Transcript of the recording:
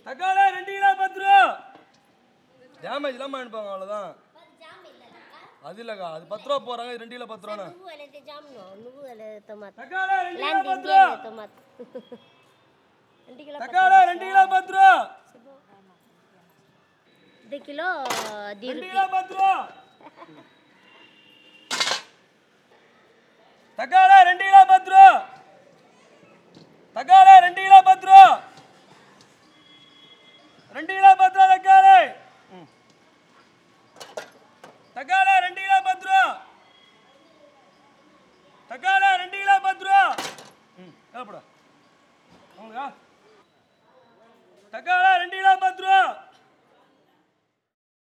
தக்காளி ரெண்டு கிலோ பத்து ரூபா டேமேஜ் இல்லாமல் அனுப்பாங்க அவ்வளோதான் அது இல்லைக்கா அது பத்து ரூபா போகிறாங்க இது ரெண்டு கிலோ பத்து ரூபாண்ணா నువ్వు అనేది జామును నువ్వు అనేది టొమాటో தக்காளி ரெண்டு கிலோ లాంటి பத்து ரூபா టొమాటో రెండు కిలో தக்காளி ரெண்டு கிலோ பத்து ரூபா ఇది కిలో ది ரெண்டு கிலோ பத்து ரூபா தக்காளி ரெண்டு கிலோ பத்து ரூபா தக்காளி ரெண்டு கிலோ பத்து ரூபா ரெண்டு கிலோ பத்து